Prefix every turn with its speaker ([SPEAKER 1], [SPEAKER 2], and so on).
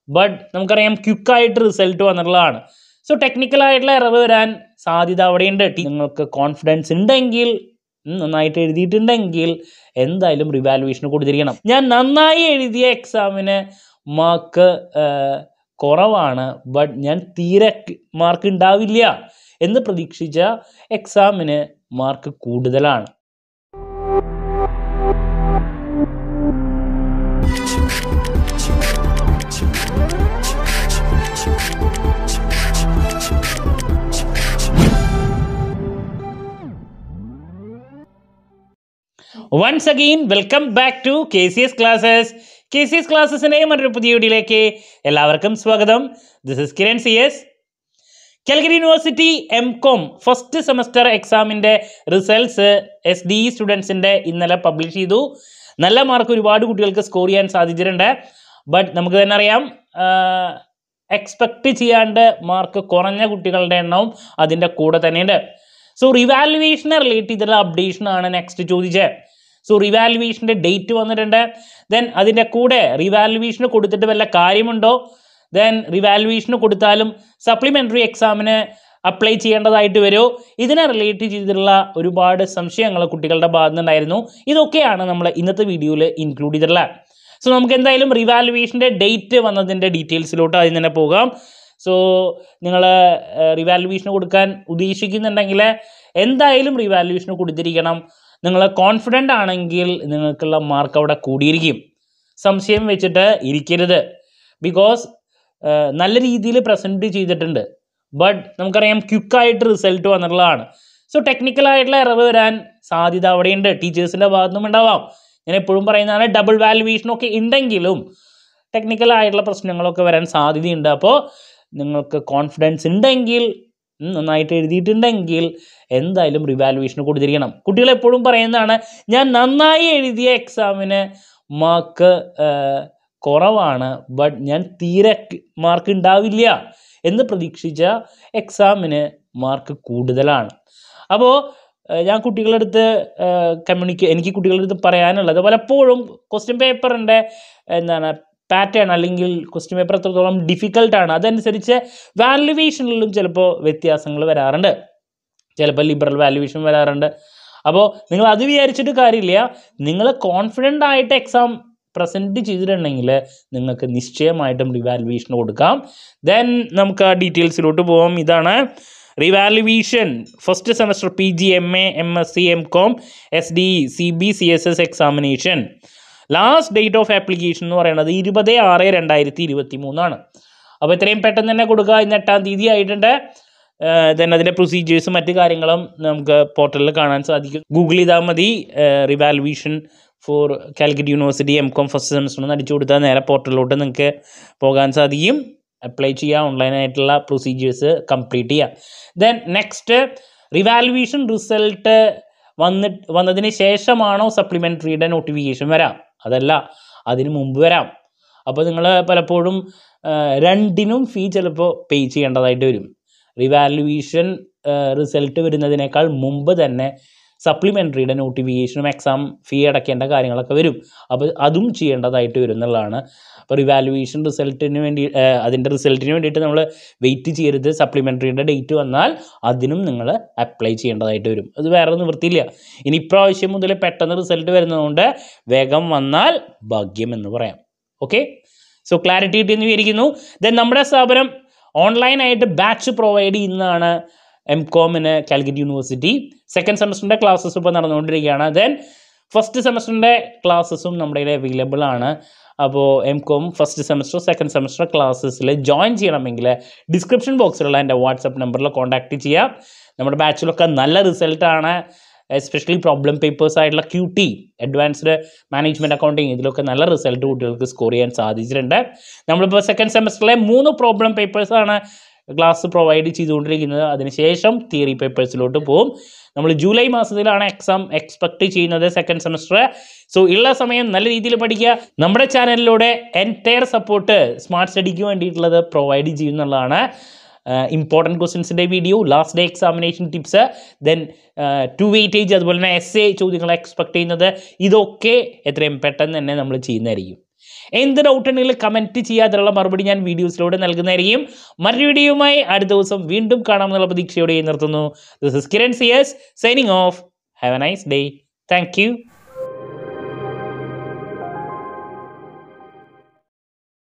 [SPEAKER 1] but നമുക്കറിയാം ക്വിക്കായിട്ട് result വന്നിട്ടുള്ളതാണ് സോ ടെക്നിക്കലായിട്ടുള്ള എറർ വരാൻ സാധ്യത അവിടെയുണ്ട് ടി- നിങ്ങൾക്ക് കോൺഫിഡൻസ് ഉണ്ടെങ്കിൽ ഉം, നന്നായിട്ട് എഴുതിയിട്ടുണ്ടെങ്കിൽ എന്തായാലും റിവാലുവേഷന് കൊടുത്തിരിക്കണം ഞാൻ നന്നായി എഴുതിയ എക്സാമിന് മാർക്ക് കുറവാണ് ബട്ട് ഞാൻ തീരെ മാർക്ക് ഉണ്ടാവില്ല എന്ന് പ്രതീക്ഷിച്ച എക്സാമിന് മാർക്ക് കൂടുതലാണ് once again welcome back to K C S classes K C S ക്ലാസ്സസിൻ്റെ മറ്റൊരു പുതിയ വീഡിയോയിലേക്ക് എല്ലാവർക്കും സ്വാഗതം this is Kiran C S Calicut university M com first semester എക്സാമിൻ്റെ റിസൾട്ട്സ് എസ് ഡി സ്റ്റുഡൻസിൻ്റെ ഇന്നലെ പബ്ലിഷ് ചെയ്തു നല്ല മാർക്ക് ഒരുപാട് കുട്ടികൾക്ക് സ്കോർ ചെയ്യാൻ സാധിച്ചിട്ടുണ്ട് ബട്ട് നമുക്ക് തന്നെ അറിയാം എക്സ്പെക്റ്റ് ചെയ്യാണ്ട് മാർക്ക് കുറഞ്ഞ കുട്ടികളുടെ എണ്ണവും അതിൻ്റെ കൂടെ തന്നെയുണ്ട് സോ റിവാലുവേഷനെ റിലേറ്റ് ചെയ്തിട്ടുള്ള അപ്ഡേഷൻ ആണ് നെക്സ്റ്റ് ചോദിച്ചത് സോ റിവാലുവേഷൻ്റെ ഡേറ്റ് വന്നിട്ടുണ്ട് ദെൻ അതിൻ്റെ കൂടെ റിവാലുവേഷന് കൊടുത്തിട്ട് വല്ല കാര്യമുണ്ടോ ദെൻ റിവാലുവേഷന് കൊടുത്താലും സപ്ലിമെൻ്ററി എക്സാമിന് അപ്ലൈ ചെയ്യേണ്ടതായിട്ട് വരുമോ ഇതിനെ റിലേറ്റ് ചെയ്തിട്ടുള്ള ഒരുപാട് സംശയങ്ങൾ കുട്ടികളുടെ ഭാഗത്ത് നിന്നുണ്ടായിരുന്നു ഇതൊക്കെയാണ് നമ്മൾ ഇന്നത്തെ വീഡിയോയിൽ ഇൻക്ലൂഡ് ചെയ്തിട്ടുള്ളത് സോ നമുക്ക് എന്തായാലും റിവാലുവേഷൻ്റെ ഡേറ്റ് വന്നതിൻ്റെ ഡീറ്റെയിൽസിലോട്ട് അതിൽ തന്നെ പോകാം സോ നിങ്ങൾ റിവാലുവേഷന് കൊടുക്കാൻ ഉദ്ദേശിക്കുന്നുണ്ടെങ്കിൽ എന്തായാലും റിവാലുവേഷന് കൊടുത്തിരിക്കണം നിങ്ങൾ കോൺഫിഡൻ്റ് ആണെങ്കിൽ നിങ്ങൾക്കുള്ള മാർക്ക് അവിടെ കൂടിയിരിക്കും സംശയം വെച്ചിട്ട് ഇരിക്കരുത് ബിക്കോസ് നല്ല രീതിയിൽ പ്രസൻറ്റ് ചെയ്തിട്ടുണ്ട് ബട്ട് നമുക്കറിയാം ക്വിക്കായിട്ട് റിസൾട്ട് വന്നിട്ടുള്ളതാണ് സോ ടെക്നിക്കലായിട്ടുള്ള എറർ വരാൻ സാധ്യത അവിടെയുണ്ട് ടീച്ചേഴ്സിൻ്റെ ഭാഗത്തുനിന്നും ഉണ്ടാവാം ഞാൻ എപ്പോഴും പറയുന്നതാണ് ഡബിൾ വാലുവേഷനൊക്കെ ഉണ്ടെങ്കിലും ടെക്നിക്കലായിട്ടുള്ള പ്രശ്നങ്ങളൊക്കെ വരാൻ സാധ്യതയുണ്ട് അപ്പോൾ നിങ്ങൾക്ക് കോൺഫിഡൻസ് ഉണ്ടെങ്കിൽ ഉം, നന്നായിട്ട് എഴുതിയിട്ടുണ്ടെങ്കിൽ എന്തായാലും റിവാലുവേഷന് കൊടുത്തിരിക്കണം കുട്ടികൾ എപ്പോഴും പറയുന്നതാണ് ഞാൻ നന്നായി എഴുതിയ എക്സാമിന് മാർക്ക് കുറവാണ് ബട്ട് ഞാൻ തീരെ മാർക്ക് ഉണ്ടാവില്ല എന്ന് പ്രതീക്ഷിച്ച എക്സാമിന് മാർക്ക് കൂടുതലാണ് അപ്പോൾ ഞാൻ കുട്ടികളുടെ അടുത്ത് കമ്മ്യൂണിക്കേ എനിക്ക് കുട്ടികളുടെ അടുത്ത് പറയാനുള്ളത് പലപ്പോഴും ക്വസ്റ്റ്യൻ പേപ്പറിൻ്റെ എന്താണ് പാറ്റേൺ അല്ലെങ്കിൽ ക്വസ്റ്റ്യൻ പേപ്പർ എത്രത്തോളം ഡിഫിക്കൽട്ടാണ് അതനുസരിച്ച് വാല്യുവേഷനിലും ചിലപ്പോൾ വ്യത്യാസങ്ങൾ വരാറുണ്ട് ചിലപ്പോൾ ലിബറൽ വാല്യുവേഷൻ വരാറുണ്ട് അപ്പോൾ നിങ്ങൾ അത് വിചാരിച്ചിട്ട് കാര്യമില്ല നിങ്ങൾ കോൺഫിഡൻ്റ് ആയിട്ട് എക്സാം പ്രസൻറ്റ് ചെയ്തിട്ടുണ്ടെങ്കിൽ നിങ്ങൾക്ക് നിശ്ചയമായിട്ടും റിവാലുവേഷൻ കൊടുക്കാം ദെൻ നമുക്ക് ആ ഡീറ്റെയിൽസിലോട്ട് പോകാം ഇതാണ് revaluation first semester P G M A M S C M com S D C B C S S examination last date of application എന്ന് പറയുന്നത് ഇരുപത് ആറ് രണ്ടായിരത്തി ഇരുപത്തി മൂന്നാണ് അപ്പോൾ ഇത്രയും പെട്ടെന്ന് തന്നെ കൊടുക്കുക ഇന്ന് എട്ടാം തീയതി ആയിട്ടുണ്ട് ദെൻ അതിൻ്റെ പ്രൊസീജിയേഴ്സും മറ്റു കാര്യങ്ങളും നമുക്ക് പോർട്ടലിൽ കാണാൻ സാധിക്കും ഗൂഗിൾ ചെയ്താൽ മതി revaluation for Calicut university M com first semester എന്ന് അടിച്ചു കൊടുത്താൽ നേരെ പോർട്ടലിലോട്ട് നിങ്ങൾക്ക് പോകാൻ സാധിക്കും അപ്ലൈ ചെയ്യുക ഓൺലൈനായിട്ടുള്ള പ്രൊസീജിയേഴ്സ് കംപ്ലീറ്റ് ചെയ്യുക ദെൻ നെക്സ്റ്റ് റിവാലുവേഷൻ റിസൾട്ട് വന്നിട്ട് വന്നതിന് ശേഷമാണോ സപ്ലിമെൻ്ററിയുടെ നോട്ടിഫിക്കേഷൻ വരാം അതല്ല അതിന് മുമ്പ് വരാം അപ്പോൾ നിങ്ങൾ പലപ്പോഴും ആ, രണ്ടിനും ഫീ ചിലപ്പോൾ പേ ചെയ്യേണ്ടതായിട്ട് വരും റിവാലുവേഷൻ റിസൾട്ട് വരുന്നതിനേക്കാൾ മുമ്പ് തന്നെ സപ്ലിമെൻ്ററിയുടെ നോട്ടിഫിക്കേഷനും എക്സാം ഫീ അടയ്ക്കേണ്ട കാര്യങ്ങളൊക്കെ വരും അപ്പോൾ അതും ചെയ്യേണ്ടതായിട്ട് വരും എന്നുള്ളതാണ് അപ്പോൾ റിവാലുവേഷൻ റിസൾട്ടിന് വേണ്ടി അതിൻ്റെ റിസൾട്ടിന് വേണ്ടിയിട്ട് നമ്മൾ വെയിറ്റ് ചെയ്യരുത് സപ്ലിമെൻ്ററിയുടെ ഡേറ്റ് വന്നാൽ അതിനും നിങ്ങൾ അപ്ലൈ ചെയ്യേണ്ടതായിട്ട് വരും അത് വേറെ നിവൃത്തിയില്ല ഇനി ഇപ്രാവശ്യം മുതൽ പെട്ടെന്ന് റിസൾട്ട് വരുന്നതുകൊണ്ട് വേഗം വന്നാൽ ഭാഗ്യം എന്ന് പറയാം ഓക്കെ സോ ക്ലാരിറ്റി കിട്ടിയെന്ന് വിചാരിക്കുന്നു ദെൻ നമ്മുടെ സ്ഥാപനം ഓൺലൈനായിട്ട് ബാച്ച് പ്രൊവൈഡ് ചെയ്യുന്നതാണ് എം കോമിന് കാലിക്കറ്റ് യൂണിവേഴ്സിറ്റി സെക്കൻഡ് സെമസ്റ്ററിൻ്റെ ക്ലാസ്സസ് ഇപ്പോൾ നടന്നുകൊണ്ടിരിക്കുകയാണ് ദെൻ ഫസ്റ്റ് സെമസ്റ്ററിൻ്റെ ക്ലാസ്സസും നമ്മുടെ കയ്യിൽ അവൈലബിൾ ആണ് അപ്പോൾ M com first semester second semester ക്ലാസ്സസിൽ ജോയിൻ ചെയ്യണമെങ്കിൽ ഡിസ്ക്രിപ്ഷൻ ബോക്സിലുള്ള എൻ്റെ വാട്സപ്പ് നമ്പറിൽ കോൺടാക്റ്റ് ചെയ്യാം നമ്മുടെ ബാച്ചിലൊക്കെ നല്ല റിസൾട്ടാണ് എസ്പെഷ്യലി പ്രോബ്ലം പേപ്പേഴ്സ് ആയിട്ടുള്ള Q T advanced management accounting ഇതിലൊക്കെ നല്ല റിസൾട്ട് കുട്ടികൾക്ക് സ്കോർ ചെയ്യാൻ സാധിച്ചിട്ടുണ്ട് നമ്മളിപ്പോൾ സെക്കൻഡ് സെമസ്റ്ററിലെ മൂന്ന് പ്രോബ്ലം പേപ്പേഴ്സാണ് ക്ലാസ് പ്രൊവൈഡ് ചെയ്തുകൊണ്ടിരിക്കുന്നത് അതിനുശേഷം തിയറി പേപ്പേഴ്സിലോട്ട് പോകും നമ്മൾ ജൂലൈ മാസത്തിലാണ് എക്സാം എക്സ്പെക്ട് ചെയ്യുന്നത് സെക്കൻഡ് സെമസ്റ്റർ സോ ഉള്ള സമയം നല്ല രീതിയിൽ പഠിക്കുക നമ്മുടെ ചാനലിലൂടെ എൻറ്റയർ സപ്പോർട്ട് സ്മാർട്ട് സ്റ്റഡിക്ക് വേണ്ടിയിട്ടുള്ളത് പ്രൊവൈഡ് ചെയ്യുന്നുള്ളതാണ് ഇമ്പോർട്ടൻറ്റ് ക്വസ്റ്റ്യൻസിൻ്റെ video last day examination tips then to weightage അതുപോലെ തന്നെ എസ് എ ചോദ്യങ്ങൾ എക്സ്പെക്ട് ചെയ്യുന്നത് ഇതൊക്കെ എത്രയും പെട്ടെന്ന് തന്നെ നമ്മൾ ചെയ്യുന്നതായിരിക്കും എന്ത് ഡൗട്ട് ഉണ്ടെങ്കിലും കമൻറ്റ് ചെയ്യാതിലുള്ള മറുപടി ഞാൻ വീഡിയോസിലൂടെ നൽകുന്നതായിരിക്കും മറ്റൊരു വീഡിയോയുമായി അടുത്ത ദിവസം വീണ്ടും കാണാമെന്നുള്ള പ്രതീക്ഷയോടെ നിർത്തുന്നു ദിസ് ഇസ് കിരൺ സിയസ് signing off have a nice day thank U